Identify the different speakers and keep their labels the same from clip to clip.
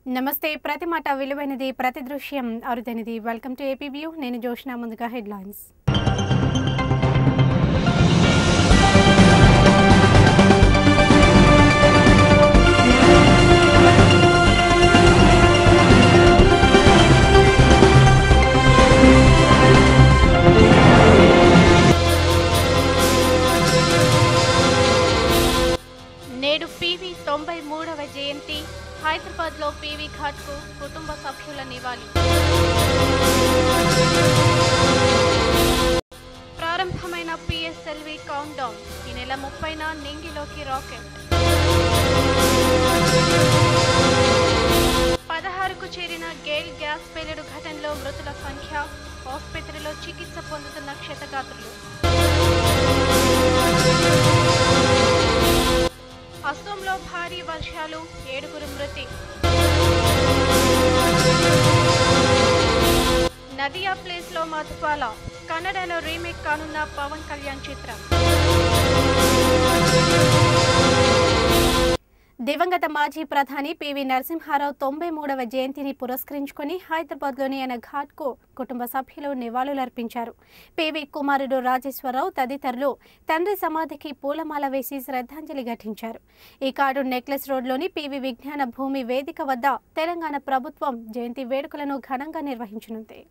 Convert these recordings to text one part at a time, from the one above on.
Speaker 1: నమస్తే ప్రతి మాట విలువైనది ప్రతి దృశ్యం అరుదైనది వెల్కమ్ టు ఏపీ వ్యూ నేను జోష్నా ముందుగా హెడ్లైన్స్ నేడు పీవీ తొంభై మూడవ జయంతి హైదరాబాద్లో పీవీ ఘాట్కు కుటుంబ సభ్యుల నివాళి ప్రారంభమైన పిఎస్ఎల్వి కౌంట్ డౌన్ ఈ నెల ముప్పైన నింగిలోకి రాకెట్ పదహారుకు చేరిన గేల్ గ్యాస్ పేలుడు ఘటనలో మృతుల సంఖ్య ఆసుపత్రిలో చికిత్స పొందుతున్న క్షతగాత్రులు అస్సోంలో భారీ వర్షాలు ఏడుగురు మృతి నదియా ప్లేస్ లో మధుపాల కన్నడలో రీమేక్ కానున్న పవన్ కళ్యాణ్ చిత్రం దివంగత మాజీ ప్రధాని పివి నరసింహారావు తొంభై మూడవ జయంతిని పురస్కరించుకుని హైదరాబాద్లోని ఆయన ఘాట్కు కుటుంబ సభ్యులు నివాళులర్పించారు పివి కుమారుడు రాజేశ్వరరావు తదితరులు తండ్రి సమాధికి పూలమాల వేసి శ్రద్ధాంజలి ఘటించారు ఈ కాడు నెక్లెస్ రోడ్లోని పివి విజ్ఞాన భూమి వేదిక వద్ద తెలంగాణ ప్రభుత్వం జయంతి వేడుకలను ఘనంగా నిర్వహించనుంది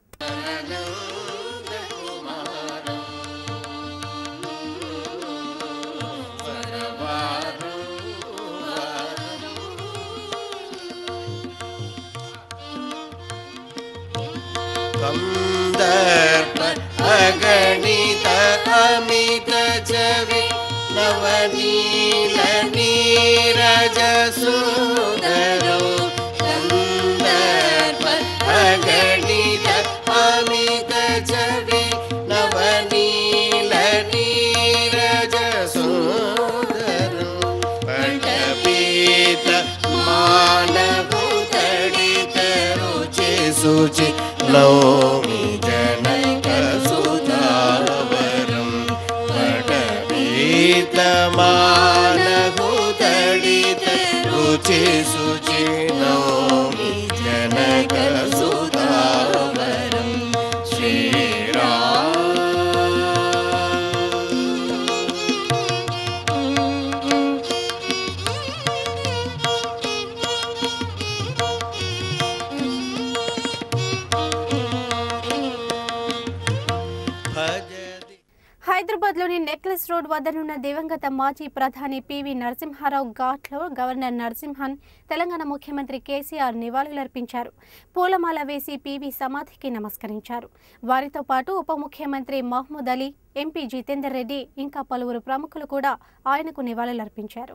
Speaker 2: कन्दर्प अगणित अमित जवि नवनील नीरज सुन्दरो कन्दर्प अगणित अमित जवि नवनील नीरज सुन्दरो पटपीत मानभूतडित रुचि सुचि नौमि जनक सुधावरं पटपीतमानभूतडित रुचि सुचि नौमि जनक सुधावरं श्रीराम भजति
Speaker 1: హైదరాబాద్లోని నెక్లెస్ రోడ్ వద్దనున్న దివంగత మాజీ ప్రధాని పివి నరసింహారావు ఘాట్లో గవర్నర్ నరసింహన్ తెలంగాణ ముఖ్యమంత్రి కేసీఆర్ నివాళులర్పించారు పూలమాల వేసి పివి సమాధికి నమస్కరించారు వారితో పాటు ఉప ముఖ్యమంత్రి మహ్మూద్ అలీ ఎంపీ జితేందర్ రెడ్డి ఇంకా పలువురు ప్రముఖులు కూడా ఆయనకు నివాళులర్పించారు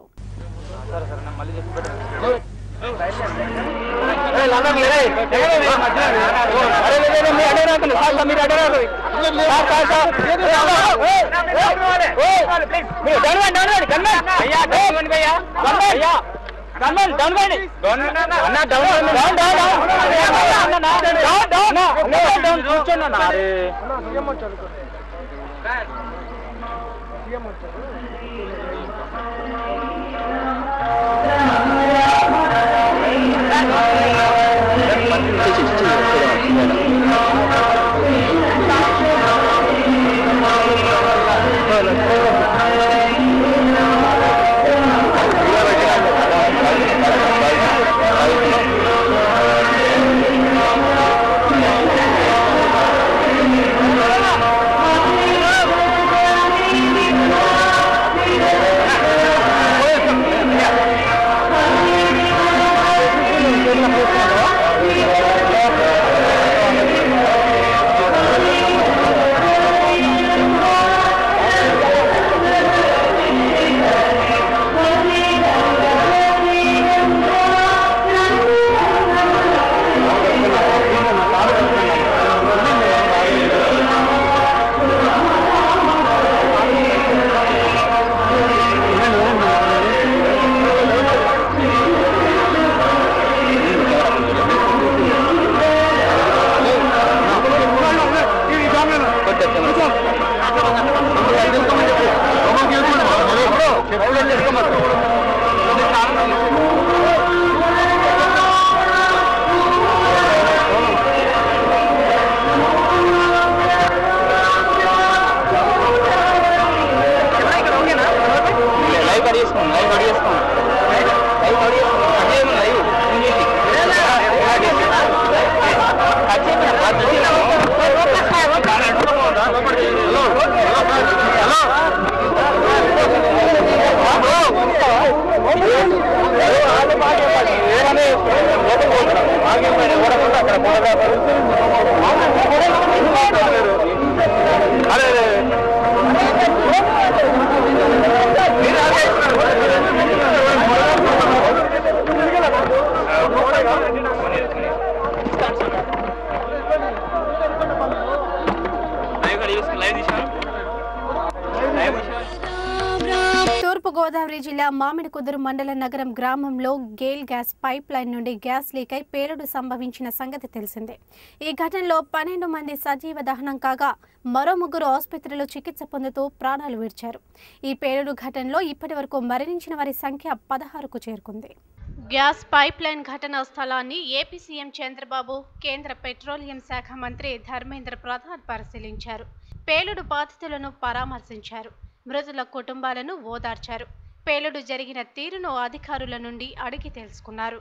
Speaker 1: తూర్పు గోదావరి జిల్లా మామిడికుదురు మండల నగరం గ్రామంలో గేల్ గ్యాస్ పైప్ లైన్ నుండి గ్యాస్ లీక్ అయి పేలుడు సంభవించిన సంగతి తెలిసిందే ఈ ఘటనలో పన్నెండు మంది సజీవ దహనం కాగా మరో ముగ్గురు ఆసుపత్రిలో చికిత్స పొందుతూ ప్రాణాలు విడిచారు ఈ పేలుడు ఘటనలో ఇప్పటి వరకు మరణించిన వారి సంఖ్య పదహారుకు చేరుకుంది గ్యాస్ పైప్ లైన్ ఘటనా స్థలాన్ని ఏపీ సీఎం చంద్రబాబు కేంద్ర పెట్రోలియం శాఖ మంత్రి ధర్మేంద్ర ప్రధాన్ పరిశీలించారు పేలుడు బాధితులను పరామర్శించారు మృతుల కుటుంబాలను ఓదార్చారు పేలుడు జరిగిన తీరును అధికారుల నుండి అడిగి తెలుసుకున్నారు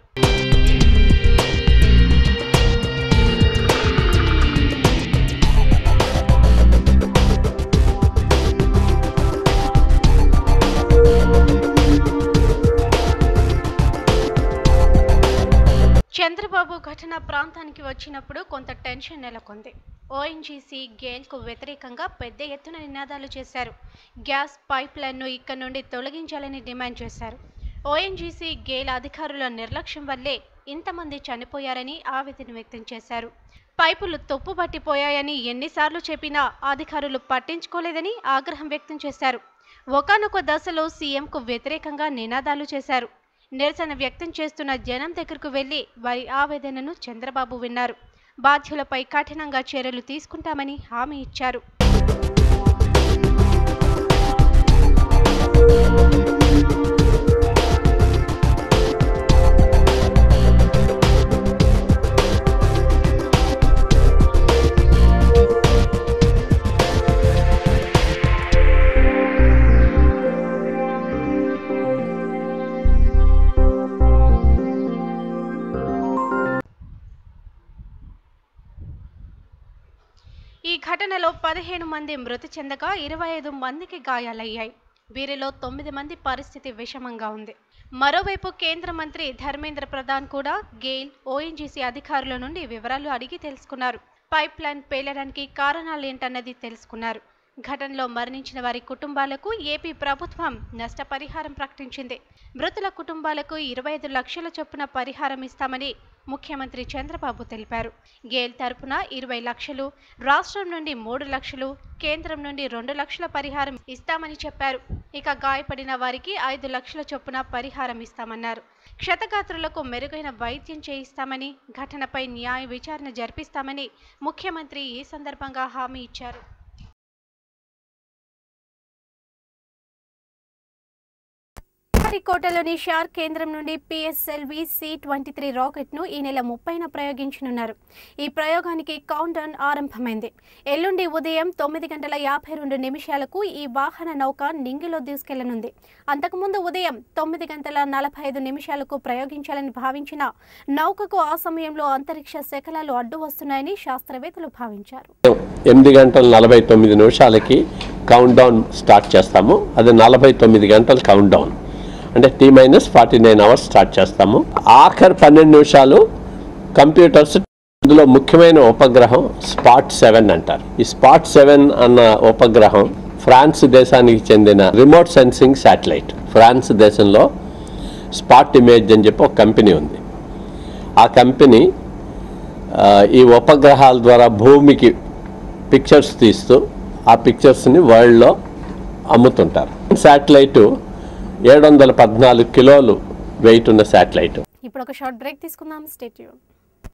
Speaker 1: చంద్రబాబు ఘటన ప్రాంతానికి వచ్చినప్పుడు కొంత టెన్షన్ నెలకొంది ఓఎన్జీసీ గేల్కు వ్యతిరేకంగా పెద్ద ఎత్తున నినాదాలు చేశారు గ్యాస్ పైప్ లైన్ను ఇక్కడ నుండి తొలగించాలని డిమాండ్ చేశారు ఓఎన్జీసీ గేల్ అధికారుల నిర్లక్ష్యం వల్లే ఇంతమంది చనిపోయారని ఆవేదన వ్యక్తం చేశారు పైపులు తొప్పుపట్టిపోయాయని ఎన్నిసార్లు చెప్పినా అధికారులు పట్టించుకోలేదని ఆగ్రహం వ్యక్తం చేశారు ఒకానొక దశలో సీఎంకు వ్యతిరేకంగా నినాదాలు చేశారు నిరసన వ్యక్తం చేస్తున్న జనం దగ్గరకు వెళ్లి వారి ఆవేదనను చంద్రబాబు విన్నారు బాధ్యులపై కఠినంగా చర్యలు తీసుకుంటామని హామీ ఇచ్చారు ఈ ఘటనలో పదిహేను మంది మృతి చెందగా ఇరవై ఐదు మందికి గాయాలయ్యాయి వీరిలో తొమ్మిది మంది పరిస్థితి విషమంగా ఉంది మరోవైపు కేంద్ర మంత్రి ధర్మేంద్ర ప్రధాన్ కూడా గెయిల్ ఓఎన్జీసీ అధికారుల నుండి వివరాలు అడిగి తెలుసుకున్నారు పైప్ లైన్ పేలడానికి కారణాలేంటన్నది తెలుసుకున్నారు ఘటనలో మరణించిన వారి కుటుంబాలకు ఏపీ ప్రభుత్వం నష్టపరిహారం ప్రకటించింది మృతుల కుటుంబాలకు ఇరవై ఐదు లక్షల చొప్పున పరిహారం ఇస్తామని ముఖ్యమంత్రి చంద్రబాబు తెలిపారు గేల్ తరపున ఇరవై లక్షలు రాష్ట్రం నుండి మూడు లక్షలు కేంద్రం నుండి రెండు లక్షల పరిహారం ఇస్తామని చెప్పారు ఇక గాయపడిన వారికి ఐదు లక్షల చొప్పున పరిహారం ఇస్తామన్నారు క్షతగాత్రులకు మెరుగైన వైద్యం చేయిస్తామని ఘటనపై న్యాయ విచారణ జరిపిస్తామని ముఖ్యమంత్రి ఈ సందర్భంగా హామీ ఇచ్చారు కోటలోని షార్ కేంద్రం నుండి పిఎస్ఎల్వి సి ట్వంటీ త్రీ రాకెట్ను ఈ నెల ముప్పైన ప్రయోగించనున్నారు ఈ ప్రయోగానికి కౌంట్ డౌన్ ఆరంభమైంది ఎల్లుండి ఉదయం తొమ్మిది గంటల యాభై రెండు నిమిషాలకు ఈ వాహన నౌక నింగిలో దూసుకెళ్లనుంది అంతకుముందు ఉదయం తొమ్మిది గంటల నలభై ఐదు నిమిషాలకు ప్రయోగించాలని భావించిన నౌకకు ఆ సమయంలో అంతరిక్ష శకలాలు అడ్డు వస్తున్నాయని శాస్త్రవేత్తలు భావించారు
Speaker 3: ఎనిమిది గంటల నలభై తొమ్మిది నిమిషాలకి కౌంట్ డౌన్ స్టార్ట్ చేస్తాము అది నలభై తొమ్మిది గంటల కౌంట్ డౌన్ అంటే T minus forty nine hours start చేస్తాము ఆఖరి పన్నెండు నిమిషాలు కంప్యూటర్స్ ఇందులో ముఖ్యమైన ఉపగ్రహం స్పాట్ సెవెన్ అంటారు ఈ స్పాట్ సెవెన్ అన్న ఉపగ్రహం ఫ్రాన్స్ దేశానికి చెందిన రిమోట్ సెన్సింగ్ శాటిలైట్ ఫ్రాన్స్ దేశంలో స్పాట్ ఇమేజ్ అని చెప్పి ఒక కంపెనీ ఉంది ఆ కంపెనీ ఆ, ఈ ఉపగ్రహాల ద్వారా భూమికి పిక్చర్స్ తీస్తూ ఆ పిక్చర్స్ని వరల్డ్లో అమ్ముతుంటారు శాటిలైట్ ఏడు వందల పద్నాలుగు కిలోలు వెయిట్ ఉన్న శాటిలైట్
Speaker 1: ఇప్పుడు ఒక షార్ట్ బ్రేక్ తీసుకుందాం స్టేట్యూన్